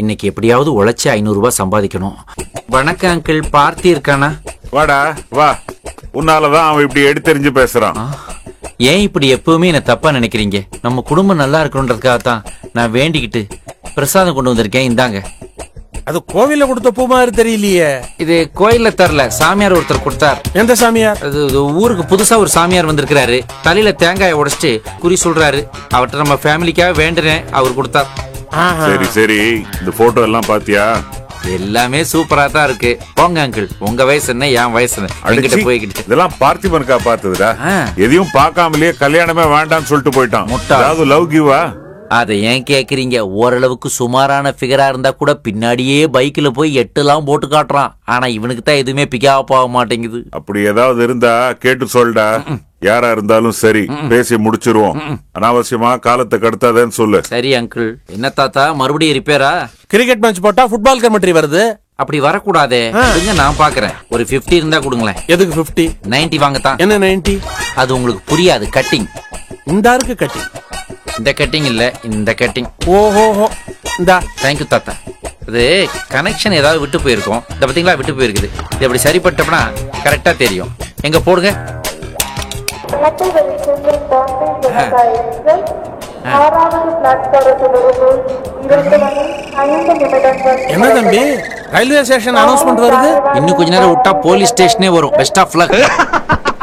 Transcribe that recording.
இன்னைக்கு எப்படியாவது உழைச்சி ஐநூறு ரூபாய் சம்பாதிக்கணும் வணக்கம் அங்கிள் பார்த்தி இருக்கானா வாடா வா உன்னாலதான் அவன் இப்படி எடுத்தெறிஞ்சு பேசுறான் ஆ, ஏன் இப்படி எப்பவுமே என்ன தப்பா நினைக்கிறீங்க நம்ம குடும்பம் நல்லா இருக்கணுன்றதுக்காக தான் நான் வேண்டிக்கிட்டு பிரசாதம் கொண்டு வந்திருக்கேன் இந்தாங்க அது கோவில்ல கொடுத்த பூ மாதிரி தெரியலையே இது கோயில்ல தரல சாமியார் ஒருத்தர் கொடுத்தார் எந்த சாமியார் அது இது ஊருக்கு புதுசா ஒரு சாமியார் வந்திருக்கிறாரு தலையில தேங்காயை உடைச்சிட்டு குறி சொல்றாரு அவர்கிட்ட நம்ம ஃபேமிலிக்காக வேண்டுனேன் அவர் கொடுத்தார் ஆஹா. சரி சரி இந்த போட்டோ எல்லாம் பாத்தியா எல்லாமே சூப்பரா தான் இருக்கு போங்க அங்கிள் உங்க வயசு என்ன என் வயசு என்ன என்கிட்ட அடிச்சி, போய்கிட்டு இதெல்லாம் பார்த்திபனுக்கா பார்த்ததுடா ஆ. எதையும் பார்க்காமலேயே கல்யாணமே வேண்டாம்னு சொல்லிட்டு போயிட்டான் முட்டாள். அதாவது லவ் கிவா அதை ஏன் கேக்குறீங்க ஓரளவுக்கு சுமாரான ஃபிகரா இருந்தா கூட பின்னாடியே பைக்ல போய் எட்டுலாம் போட்டு காட்டுறான் ஆனா இவனுக்கு தான் எதுவுமே பிக்கப் ஆக மாட்டேங்குது அப்படி ஏதாவது இருந்தா கேட்டு சொல்டா யாரா இருந்தாலும் சரி பேசி முடிச்சிருவோம் அனாவசியமா காலத்தை கடத்தாதேன்னு சொல்லு சரி அங்கிள் என்ன தாத்தா மறுபடியும் ரிப்பேரா கிரிக்கெட் மேட்ச் போட்டா ஃபுட்பால் கமெண்ட்ரி வருது அப்படி வரக்கூடாதே கொடுங்க நான் பாக்குறேன் ஒரு 50 இருந்தா கொடுங்களேன் எதுக்கு 50 90 வாங்கத்தான் என்ன 90 அது உங்களுக்கு புரியாது கட்டிங் இந்த இருக்கு கட்டி இந்த கட்டிங் இல்ல இந்த கட்டிங் ஓஹோஹோ இந்தா தேங்க்யூ தாத்தா அது கனெக்ஷன் ஏதாவது விட்டு போயிருக்கும் இந்த பாத்தீங்களா விட்டு போயிருக்குது இது அப்படி சரிப்பட்டோம்னா கரெக்டா தெரியும் எங்க போடுங்க இரட்டை வெளிச்செல்லும் பாம்பே விவசாயிகள் ஆறாவது பிளாட்பாரத்திலிருந்து இரண்டு மணி ஐந்து நிமிடங்கள் என்ன தம்பி ரயில்வே ஸ்டேஷன் அனௌன்ஸ்மெண்ட் வருது இன்னும் கொஞ்ச நேரம் விட்டா போலீஸ் ஸ்டேஷனே வரும் பெஸ்ட் ஆஃப் லக்